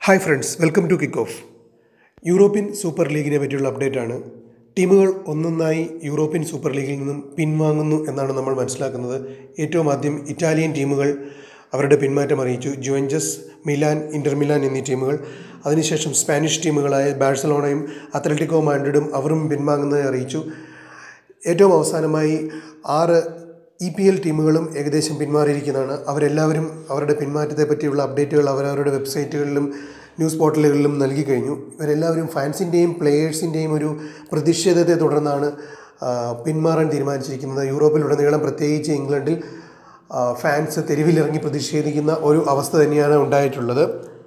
hi friends welcome to kick off European super ലീഗിനെ പറ്റിയുള്ള update ആണ് ടീമുകൾ ഒന്നൊന്നായി യൂറോപ്യൻ സൂപ്പർ ലീഗിൽ നിന്നും പിൻവാങ്ങുന്നു എന്നാണ് നമ്മൾ മനസ്സിലാക്കുന്നത് ഏറ്റവും ആദ്യം ഇറ്റാലിയൻ ടീമുകൾ അവരുടെ പിന്മാറ്റം അറിയിച്ചു ജുവഞ്ചസ് മിലാൻ ഇൻ്റർ മിലാൻ എന്നീ ടീമുകൾ അതിനുശേഷം സ്പാനിഷ് ടീമുകളായ ബാഴ്സലോണയും അത്ലറ്റിക്കോ മാൻഡ്രിഡും അവരും പിൻവാങ്ങുന്നതായി അറിയിച്ചു ഏറ്റവും അവസാനമായി ആറ് ഇ പി എൽ ടീമുകളും ഏകദേശം പിന്മാറിയിരിക്കുന്നതാണ് അവരെല്ലാവരും അവരുടെ പിന്മാറ്റത്തെ പറ്റിയുള്ള അപ്ഡേറ്റുകൾ അവരവരുടെ വെബ്സൈറ്റുകളിലും ന്യൂസ് പോർട്ടലുകളിലും നൽകി കഴിഞ്ഞു ഇവരെല്ലാവരും ഫാൻസിൻ്റെയും പ്ലേയേഴ്സിൻ്റെയും ഒരു പ്രതിഷേധത്തെ തുടർന്നാണ് ആ, പിന്മാറാൻ തീരുമാനിച്ചിരിക്കുന്നത് യൂറോപ്പിലുടനീളം പ്രത്യേകിച്ച് ഇംഗ്ലണ്ടിൽ ആ, ഫാൻസ് തെരുവിലിറങ്ങി പ്രതിഷേധിക്കുന്ന ഒരു അവസ്ഥ തന്നെയാണ് ഉണ്ടായിട്ടുള്ളത്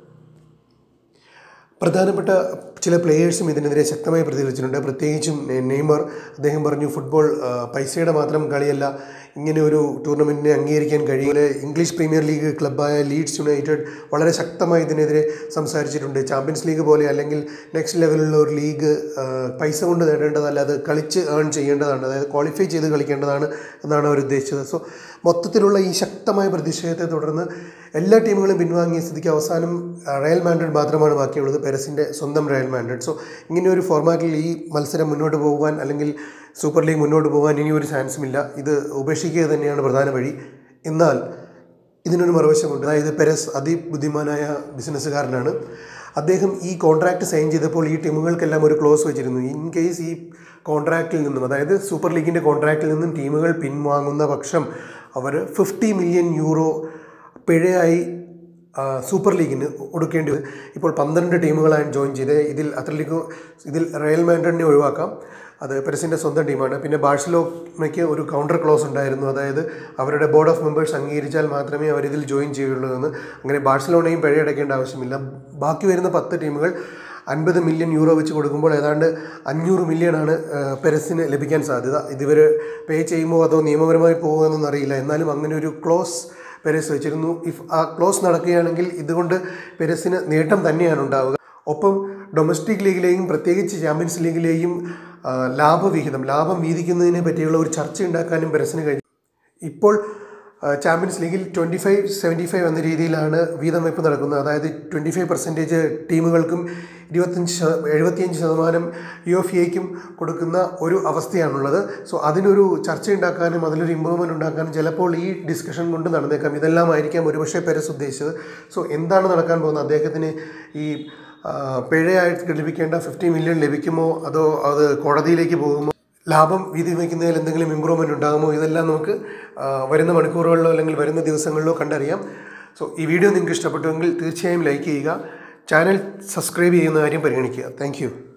പ്രധാനപ്പെട്ട ചില പ്ലേയേഴ്സും ഇതിനെതിരെ ശക്തമായി പ്രതികരിച്ചിട്ടുണ്ട് പ്രത്യേകിച്ചും നെ- നെയ്മർ അദ്ദേഹം പറഞ്ഞു ഫുട്ബോൾ ആ, പൈസയുടെ മാത്രം കളിയല്ല ഇങ്ങനെ ഒരു ടൂർണമെൻറ്റിനെ അംഗീകരിക്കാൻ കഴിയില്ല ഇംഗ്ലീഷ് പ്രീമിയർ ലീഗ് ക്ലബ്ബായ ലീഡ്സ് യുണൈറ്റഡ് വളരെ ശക്തമായി ഇതിനെതിരെ സംസാരിച്ചിട്ടുണ്ട് ചാമ്പ്യൻസ് ലീഗ് പോലെ അല്ലെങ്കിൽ നെക്സ്റ്റ് ലെവലിലുള്ള ഒരു ലീഗ് ആ, പൈസ കൊണ്ട് നേടേണ്ടതല്ല അത് കളിച്ച് ഏൺ ചെയ്യേണ്ടതാണ് അതായത് ക്വാളിഫൈ ചെയ്ത് കളിക്കേണ്ടതാണ് എന്നാണ് അവർ ഉദ്ദേശിച്ചത് സോ മൊത്തത്തിലുള്ള ഈ ശക്തമായ പ്രതിഷേധത്തെ തുടർന്ന് എല്ലാ ടീമുകളും പിൻവാങ്ങിയ സ്ഥിതിക്ക് അവസാനം ആ, റയൽ മാൻഡ്രിഡ് മാത്രമാണ് ബാക്കിയുള്ളത് പെരസിൻ്റെ സ്വന്തം റയൽ മാൻഡ്രിഡ് സോ ഇങ്ങനെ ഒരു ഫോർമാറ്റിൽ ഈ മത്സരം മുന്നോട്ട് പോകുവാൻ അല്ലെങ്കിൽ സൂപ്പർ ലീഗ് മുന്നോട്ട് പോകാൻ ഇനി ഒരു ചാൻസുമില്ല ഇത് ഉപേക്ഷിക്കുക തന്നെയാണ് പ്രധാന വഴി എന്നാൽ ഇതിനൊരു മറുവശമുണ്ട് അതായത് പെരസ് അതിബുദ്ധിമാനായ ബിസിനസ്സുകാരനാണ് അദ്ദേഹം ഈ കോൺട്രാക്റ്റ് സൈൻ ചെയ്തപ്പോൾ ഈ ടീമുകൾക്കെല്ലാം ഒരു ക്ലോസ് വെച്ചിരുന്നു ഇൻ കേസ് ഈ കോൺട്രാക്റ്റിൽ നിന്നും അതായത് സൂപ്പർ ലീഗിൻ്റെ കോൺട്രാക്റ്റിൽ നിന്നും ടീമുകൾ പിൻവാങ്ങുന്ന പക്ഷം അവർ ഫിഫ്റ്റി മില്യൺ യൂറോ പിഴയായി ആ, സൂപ്പർ ലീഗിന് കൊടുക്കേണ്ടി വരും ഇപ്പോൾ പന്ത്രണ്ട് ടീമുകളാണ് ജോയിൻ ചെയ്ത് ഇതിൽ അത്ലറ്റിക്കോ ഇതിൽ റയൽ മാൻഡ്രിഡിനെ ഒഴിവാക്കാം അത് പെരസിൻ്റെ സ്വന്തം ടീമാണ് പിന്നെ ബാഴ്സലോണയ്ക്ക് ഒരു കൗണ്ടർ ക്ലോസ് ഉണ്ടായിരുന്നു അതായത് അവരുടെ ബോർഡ് ഓഫ് മെമ്പേഴ്സ് അംഗീകരിച്ചാൽ മാത്രമേ അവരിതിൽ ജോയിൻ ചെയ്യുള്ളൂ എന്ന് അങ്ങനെ ബാഴ്സലോണയും പിഴയടയ്ക്കേണ്ട ആവശ്യമില്ല ബാക്കി വരുന്ന പത്ത് ടീമുകൾ അൻപത് മില്യൺ യൂറോ വെച്ച് കൊടുക്കുമ്പോൾ ഏതാണ്ട് അഞ്ഞൂറ് മില്യണാണ് പെരസിന് ലഭിക്കാൻ സാധ്യത ഇതിവർ പേ ചെയ്യുമ്പോൾ അതോ നിയമപരമായി പോകുമെന്നൊന്നും അറിയില്ല എന്നാലും അങ്ങനെ ഒരു ക്ലോസ് പെരസ് വെച്ചിരുന്നു ഇഫ് ആ ക്ലോസ് നടക്കുകയാണെങ്കിൽ ഇതുകൊണ്ട് പെരസിന് നേട്ടം തന്നെയാണ് ഉണ്ടാവുക ഒപ്പം ഡൊമസ്റ്റിക് ലീഗിലെയും പ്രത്യേകിച്ച് ചാമ്പ്യൻസ് ലീഗിലെയും ആ, ലാഭവിഹിതം ലാഭം വീതിക്കുന്നതിനെ പറ്റിയുള്ള ഒരു ചർച്ച ഉണ്ടാക്കാനും പെരസിന് കഴിഞ്ഞു ഇപ്പോൾ ആ, ചാമ്പ്യൻസ് ലീഗിൽ ട്വൻറ്റി ഫൈവ് സെവൻറ്റി ഫൈവ് എന്ന രീതിയിലാണ് വീതം വെപ്പ് നടക്കുന്നത് അതായത് ട്വൻറ്റി ഫൈവ് പെർസെൻറ്റേജ് ടീമുകൾക്കും ഇരുപത്തഞ്ച് ശത എഴുപത്തിയഞ്ച് ശതമാനം യു എഫ് എക്കും കൊടുക്കുന്ന ഒരു അവസ്ഥയാണുള്ളത് സോ അതിനൊരു ചർച്ച ഉണ്ടാക്കാനും അതിലൊരു ഇമ്പ്രൂവ്മെൻറ്റ് ഉണ്ടാക്കാനും ചിലപ്പോൾ ഈ ഡിസ്കഷൻ കൊണ്ട് നടന്നേക്കാം ഇതെല്ലാം ആയിരിക്കാം ഒരുപക്ഷെ പെരസ് ഉദ്ദേശിച്ചത് സോ എന്താണ് നടക്കാൻ പോകുന്നത് അദ്ദേഹത്തിന് ഈ ആ, പിഴയായിട്ട് ലഭിക്കേണ്ട ഫിഫ്റ്റി മില്യൺ ലഭിക്കുമോ അതോ അത് കോടതിയിലേക്ക് പോകുമോ ലാഭം വീതി വയ്ക്കുന്നതിൽ എന്തെങ്കിലും ഇമ്പ്രൂവ്മെൻ്റ് ഉണ്ടാകുമോ ഇതെല്ലാം നമുക്ക് ആ, വരുന്ന മണിക്കൂറുകളിലോ അല്ലെങ്കിൽ വരുന്ന ദിവസങ്ങളിലോ കണ്ടറിയാം സോ ഈ വീഡിയോ നിങ്ങൾക്ക് ഇഷ്ടപ്പെട്ടുവെങ്കിൽ തീർച്ചയായും ലൈക്ക് ചെയ്യുക ചാനൽ സബ്സ്ക്രൈബ് ചെയ്യുന്ന കാര്യം പരിഗണിക്കുക താങ്ക്